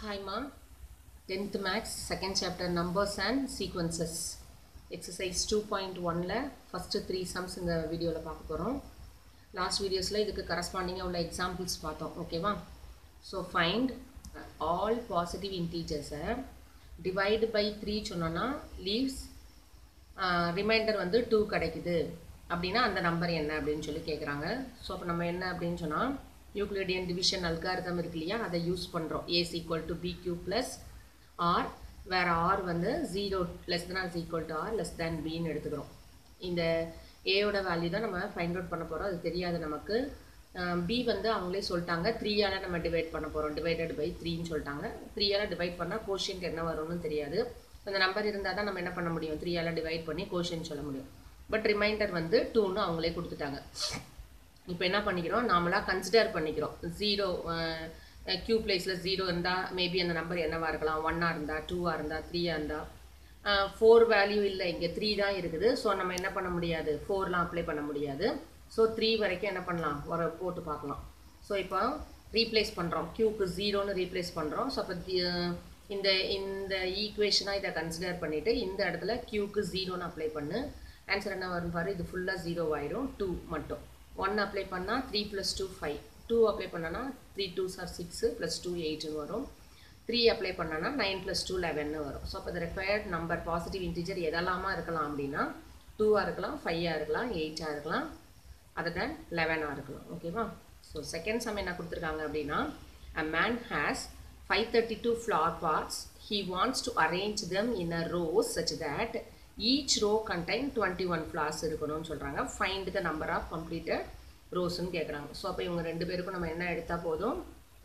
Hi, Ma. 10th Max, second chapter, Numbers and Sequences. Exercise 2.1ல first three sums இந்த வீடியோவில் பார்க்க போகிறோம் லாஸ்ட் வீடியோஸில் இதுக்கு கரஸ்பாண்டிங்காக உள்ள எக்ஸாம்பிள்ஸ் பார்த்தோம் ஓகேவா ஸோ ஃபைண்ட் ஆல் பாசிட்டிவ் இன்டீஜர்ஸை டிவைடு பை த்ரீ சொன்னோன்னா லீவ்ஸ் ரிமைண்டர் வந்து டூ கிடைக்குது அப்படின்னா அந்த நம்பர் என்ன அப்படின்னு சொல்லி கேட்குறாங்க ஸோ அப்போ நம்ம என்ன அப்படின்னு சொன்னால் யூக்ளிடியன் டிவிஷன் அல்காரிதம் இருக்கு இல்லையா அதை யூஸ் பண்ணுறோம் a is equal to b q plus r வேறு ஆர் வந்து zero less than r equal to r less than பின்னு எடுத்துக்கிறோம் இந்த ஏயோட வேல்யூ தான் நம்ம ஃபைண்ட் அவுட் பண்ண போகிறோம் அது தெரியாது நமக்கு பி வந்து அவங்களே சொல்லிட்டாங்க த்ரீயால் நம்ம டிவைட் பண்ண போகிறோம் டிவைடட் பை த்ரீன்னு சொல்லிட்டாங்க த்ரீயால் டிவைட் பண்ணால் கோஷியன்ட் என்ன வரும்னு தெரியாது அந்த நம்பர் இருந்தால் தான் நம்ம என்ன பண்ண முடியும் த்ரீயால் டிவைட் பண்ணி கோஷியன் சொல்ல முடியும் பட் ரிமைண்டர் வந்து டூன்னு அவங்களே கொடுத்துட்டாங்க இப்போ என்ன பண்ணிக்கிறோம் நாமளாக கன்சிடர் பண்ணிக்கிறோம் ஜீரோ கியூ பிளேஸில் ஜீரோ இருந்தால் மேபி அந்த நம்பர் என்னவாக இருக்கலாம் ஒன்னாக இருந்தால் டூவாக இருந்தால் த்ரீயாக இருந்தால் ஃபோர் வேல்யூ இல்லை இங்கே த்ரீ தான் இருக்குது ஸோ நம்ம என்ன பண்ண முடியாது ஃபோர்லாம் அப்ளை பண்ண முடியாது ஸோ த்ரீ வரைக்கும் என்ன பண்ணலாம் ஒரு போட்டு பார்க்கலாம் ஸோ இப்போ ரீப்ளேஸ் பண்ணுறோம் க்யூக்கு ஜீரோன்னு ரீப்ளேஸ் பண்ணுறோம் ஸோ அப்போ இந்த இந்த ஈக்குவேஷனாக இதை கன்சிடர் பண்ணிவிட்டு இந்த இடத்துல க்யூக்கு ஜீரோன்னு அப்ளை பண்ணு ஆன்சர் என்ன வரும் பாரு இது ஃபுல்லாக ஜீரோ ஆயிரும் டூ மட்டும் ஒன் அப்ளை பண்ணால் three plus two five two apply பண்ணனா த்ரீ டூ சார் சிக்ஸு ப்ளஸ் டூ எயிட்னு வரும் த்ரீ அப்ளை பண்ணனா நைன் ப்ளஸ் டூ லெவன்னு வரும் ஸோ அப்போ இந்த ரெக்வயர்ட் நம்பர் பாசிட்டிவ் இன்டீஜர் எதெல்லாமா இருக்கலாம் அப்படின்னா டூவாக இருக்கலாம் ஃபைவாக இருக்கலாம் எயிட்டாக இருக்கலாம் அதர் தேன் லெவனாக இருக்கலாம் ஓகேவா ஸோ செகண்ட் சம் என்ன கொடுத்துருக்காங்க அப்படின்னா a man has five thirty two flower pots he wants to arrange them in a rows such that each row contain twenty one flowers இருக்கணும்னு சொல்கிறாங்க find the number of completed ரோஸ்ன்னு கேட்குறாங்க so அப்போ இவங்க ரெண்டு பேருக்கும் நம்ம என்ன எடுத்தால் போதும்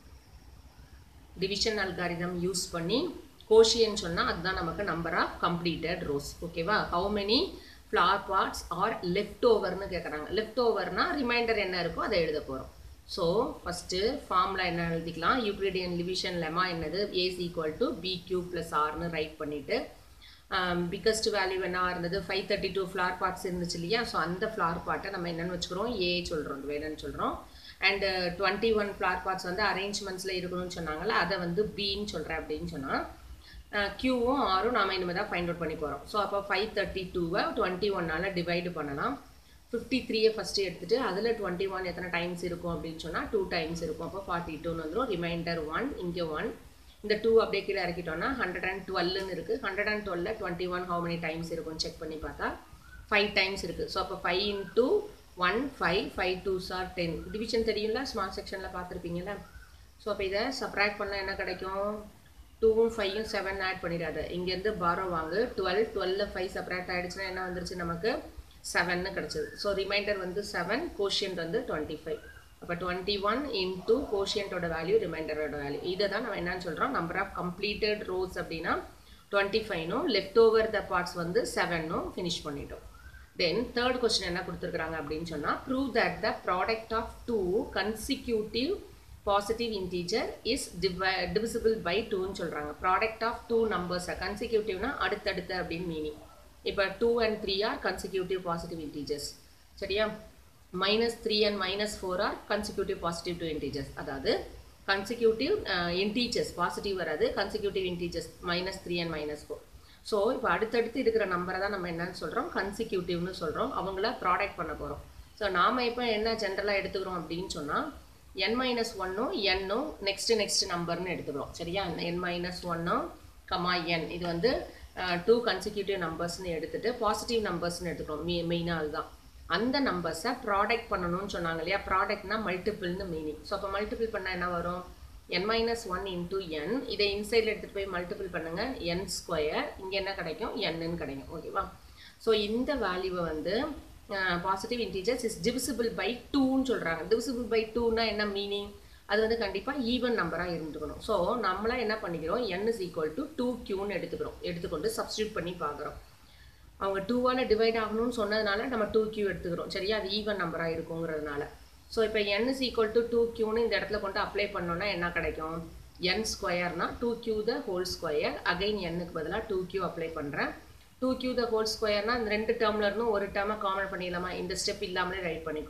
டிவிஷன் அல்காரிதம் யூஸ் பண்ணி கோஷியன் சொன்னால் அதுதான் நமக்கு நம்பர் ஆஃப் கம்ப்ளீட்டட் ரோஸ் ஓகேவா how many flower pots are left ஓவர்னு கேட்குறாங்க லெஃப்ட் ஓவர்னா ரிமைண்டர் என்ன இருக்கோ அதை எழுத போகிறோம் ஸோ ஃபஸ்ட்டு ஃபார்முலா என்ன எழுதிக்கலாம் யூக்ளிடியன் டிவிஷன் லெமா என்னது a is equal to b q plus ஆர்னு ரைட் பண்ணிவிட்டு பிக்கஸ்ட் வேல்யூ என்ன இருந்தது five thirty two flower pots இருந்துச்சு இல்லையா ஸோ அந்த ஃப்ளார் பார்ட்டை நம்ம என்னென்னு வச்சுக்கிறோம் ஏ சொல்கிறோம் வேணும்னு சொல்கிறோம் and twenty one flower pots வந்து அரேஞ்ச்மெண்ட்ஸில் இருக்கணும்னு சொன்னாங்கல்ல அதை வந்து பின்னு சொல்கிறேன் அப்படின்னு சொன்னால் க்யூவும் ஆரும் நாம் இனிமேல் தான் ஃபைண்ட் அவுட் பண்ணி போகிறோம் ஸோ அப்போ ஃபைவ் தேர்ட்டி டூவை டுவெண்ட்டி ஒன்னால் டிவைடு பண்ணலாம் ஃபிஃப்டி த்ரீயை ஃபஸ்ட்டு எடுத்துகிட்டு அதில் டுவெண்ட்டி ஒன் எத்தனை டைம்ஸ் இருக்கும் அப்படின்னு சொன்னால் டூ டைம்ஸ் இருக்கும் அப்போ ஃபார்ட்டி டூன்னு வந்துடும் ரிமைண்டர் ஒன் இங்கே ஒன் இந்த டூ அப்படியே கீழே இறக்கிட்டோம்னா ஹண்ட்ரட் அண்ட் டுவெல்னு இருக்குது ஹண்ட்ரட் அண்ட் டுவெல்ல twenty one how many times இருக்கும்னு செக் பண்ணி பார்த்தா ஃபைவ் டைம்ஸ் இருக்குது ஸோ அப்போ five into one five five two சார் டென் டிவிஷன் தெரியுங்களா ஸ்மார்ட் செக்ஷனில் பார்த்துருப்பீங்களா ஸோ அப்போ இதை சப்ராக்ட் பண்ணால் என்ன கிடைக்கும் டூவும் ஃபைவும் செவன் ஆட் பண்ணிடாது இங்கேருந்து பாரோ வாங்கு டுவெல் டுவெல்ல ஃபைவ் சப்ராக்ட் ஆகிடுச்சுன்னா என்ன வந்துருச்சு நமக்கு செவன்னு கிடச்சிது ஸோ ரிமைண்டர் வந்து செவன் கோஷியன்ட் வந்து டுவெண்ட்டி ஃபைவ் அப்போ டுவெண்ட்டி ஒன் இன்டூ கோஷியன்ட்டோட வேல்யூ ரிமைண்டரோட வேல்யூ இதை தான் நம்ம என்னன்னு சொல்கிறோம் நம்பர் ஆஃப் கம்ப்ளீட்டட் ரோஸ் அப்படின்னா டுவெண்ட்டி ஃபைவ்னும் லெஃப்ட் ஓவர் த பார்ட்ஸ் வந்து செவனும் ஃபினிஷ் பண்ணிட்டோம் தென் தேர்ட் கொஸ்டின் என்ன கொடுத்துருக்குறாங்க அப்படின்னு சொன்னால் prove that the product of two consecutive positive integer is divi divisible by டூன்னு சொல்கிறாங்க ப்ராடக்ட் ஆஃப் டூ நம்பர்ஸை கன்சிக்யூட்டிவ்னா அடுத்தடுத்து அப்படின்னு மீனிங் இப்போ two and three are consecutive positive integers சரியா minus three and minus four are consecutive positive two integers அதாவது consecutive integers positive வராது consecutive integers minus three and minus four so இப்போ அடுத்தடுத்து இருக்கிற நம்பரை தான் நம்ம என்னன்னு சொல்கிறோம் கன்சிக்யூட்டிவ்னு சொல்கிறோம் அவங்கள ப்ராடக்ட் பண்ண போகிறோம் ஸோ நாம் இப்போ என்ன ஜென்ரலாக எடுத்துக்கிறோம் அப்படின்னு சொன்னால் என் மைனஸ் ஒன்னும் என்னும் நெக்ஸ்ட் நெக்ஸ்ட் நம்பர்னு எடுத்துக்கிறோம் சரியா என் மைனஸ் ஒன்னும் கமா என் இது வந்து டூ கன்சிக்யூட்டிவ் நம்பர்ஸ்னு எடுத்துகிட்டு பாசிட்டிவ் நம்பர்ஸ்னு எடுத்துக்கிறோம் மெ மெயினாக அதுதான் அந்த நம்பர்ஸை ப்ராடக்ட் பண்ணணும்னு சொன்னாங்க இல்லையா ப்ராடக்ட்னா மல்டிபிள்னு மீனிங் ஸோ அப்போ மல்டிபிள் பண்ணால் என்ன வரும் n minus one into n இதை இன்சைடில் எடுத்துகிட்டு போய் மல்டிபிள் பண்ணுங்கள் என் ஸ்கொயர் இங்கே என்ன கிடைக்கும் என்னன்னு கிடைக்கும் ஓகேவா ஸோ இந்த வேல்யூவை வந்து positive integers is divisible by டூன்னு சொல்கிறாங்க டிவிசிபிள் பை டூனா என்ன மீனிங் அது வந்து கண்டிப்பாக ஈவன் நம்பராக இருந்துக்கணும் ஸோ நம்மளாம் என்ன பண்ணிக்கிறோம் n is equal to two க்யூன்னு எடுத்துக்கிறோம் எடுத்துக்கொண்டு சப்ஸ்டியூட் பண்ணி பார்க்குறோம் அவங்க டூவால் டிவைட் ஆகணும்னு சொன்னதுனால நம்ம டூ கியூ எடுத்துக்கிறோம் சரியா அது ஈவன் நம்பராக இருக்குங்கிறதுனால ஸோ இப்போ n is equal to two கியூன்னு இந்த இடத்துல கொண்டு அப்ளை பண்ணோன்னா என்ன கிடைக்கும் என் ஸ்கொயர்னா டூ கியூ த ஹோல் ஸ்கொயர் அகைன் என்னுக்கு பதிலாக டூ கியூ அப்ளை பண்ணுறேன் டூ கியூ த ஹோல் ஸ்கொயர்னா இந்த ரெண்டு டேர்மில் இருந்தும் ஒரு டேர்மை காமன் பண்ணிடலாமா இந்த ஸ்டெப் இல்லாமலே ரைட் பண்ணிக்கோ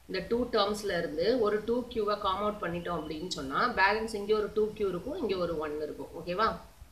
இந்த டூ டேர்ம்ஸில் இருந்து ஒரு டூ கியூவை காம் அவுட் பண்ணிட்டோம் அப்படின்னு சொன்னால் பேலன்ஸ் இங்கே ஒரு டூ கியூ இருக்கும் இங்கே ஒரு ஒன் இருக்கும் ஓகேவா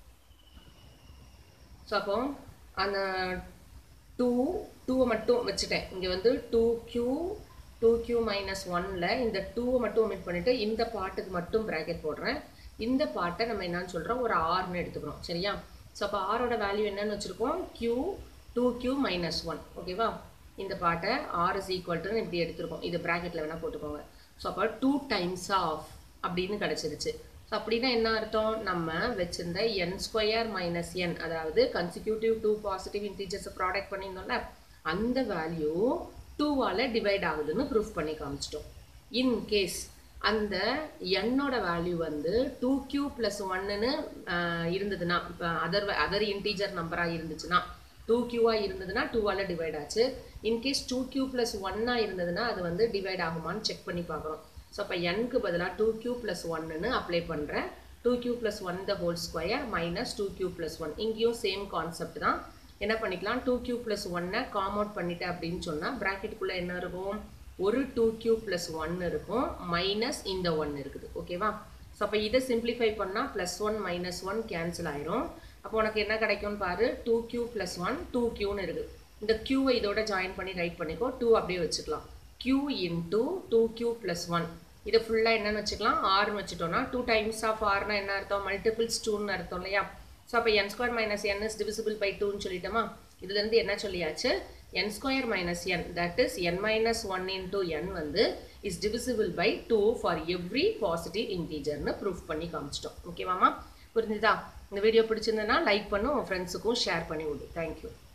ஸோ அப்போ அந்த டூ டூவை மட்டும் வச்சுட்டேன் இங்கே வந்து two q two q minus ஒனில் இந்த டூவை மட்டும் ஒமிட் பண்ணிவிட்டு இந்த பாட்டுக்கு மட்டும் ப்ராக்கெட் போடுறேன் இந்த பாட்டை நம்ம என்னன்னு சொல்கிறோம் ஒரு ஆர்னு எடுத்துக்கிறோம் சரியா ஸோ அப்போ ஆரோட வேல்யூ என்னன்னு வச்சுருக்கோம் q two q minus one ஓகேவா இந்த பாட்டை ஆர் இஸ் ஈக்குவல் இப்படி எடுத்துருக்கோம் இது ப்ராக்கெட்டில் வேணால் போட்டுக்கோங்க ஸோ அப்போ டூ டைம்ஸ் ஆஃப் அப்படின்னு கிடச்சிருச்சு ஸோ அப்படின்னா என்ன அர்த்தம் நம்ம வச்சிருந்த என் ஸ்கொயர் மைனஸ் என் அதாவது கன்சிக்யூட்டிவ் டூ பாசிட்டிவ் இன்டீஜர்ஸை ப்ராடக்ட் பண்ணியிருந்தோம்ல அந்த வேல்யூ டூவால் டிவைட் ஆகுதுன்னு ப்ரூஃப் பண்ணி காமிச்சிட்டோம் இன் கேஸ் அந்த என்னோட வேல்யூ வந்து டூ கியூ ப்ளஸ் ஒன்னுன்னு இருந்ததுன்னா இப்போ அதர் அதர் இன்டீஜர் நம்பராக இருந்துச்சுன்னா டூ கியூவாக இருந்ததுன்னா டூவால் டிவைட் ஆச்சு இன்கேஸ் டூ கியூ ப்ளஸ் ஒன்னாக இருந்ததுன்னா அது வந்து டிவைட் ஆகுமான்னு செக் பண்ணி பார்க்குறோம் ஸோ அப்போ என்க்கு பதிலாக டூ கியூ ப்ளஸ் ஒன்னுன்னு அப்ளை பண்ணுறேன் two q plus one the whole square minus two q plus one இங்கேயும் சேம் கான்செப்ட் தான் என்ன பண்ணிக்கலாம் டூ கியூ ப்ளஸ் ஒன்னை காம் அவுட் பண்ணிட்டேன் அப்படின்னு சொன்னால் ப்ராக்கெட்டுக்குள்ளே என்ன இருக்கும் ஒரு டூ கியூ ப்ளஸ் ஒன் இருக்கும் மைனஸ் இந்த ஒன் இருக்குது ஓகேவா ஸோ அப்போ இதை சிம்பிளிஃபை பண்ணால் plus one minus one cancel ஆயிரும் அப்போ உனக்கு என்ன கிடைக்கும்னு பாரு two q plus one two கியூன்னு இருக்குது இந்த கியூவை இதோட ஜாயின் பண்ணி ரைட் பண்ணிக்கோ டூ அப்படியே வச்சுக்கலாம் q into two q plus one இதை ஃபுல்லாக என்னன்னு வச்சுக்கலாம் ஆர்னு வச்சுட்டோம்னா டூ டைம்ஸ் ஆஃப் ஆர்னா என்ன அர்த்தம் மல்டிபிள்ஸ் டூன்னு அர்த்தம் இல்லையா ஸோ அப்போ n square minus n is divisible by டூன்னு சொல்லிட்டோமா இதுலேருந்து என்ன சொல்லியாச்சு n square minus n that is n minus 1 into n வந்து is divisible by 2 for every positive integer னு proof பண்ணி காமிச்சிட்டோம் ஓகேவாமா புரிஞ்சுதா இந்த வீடியோ பிடிச்சிருந்ததுன்னா லைக் பண்ணு உன் ஃப்ரெண்ட்ஸுக்கும் ஷேர் பண்ணி விடு தேங்க்யூ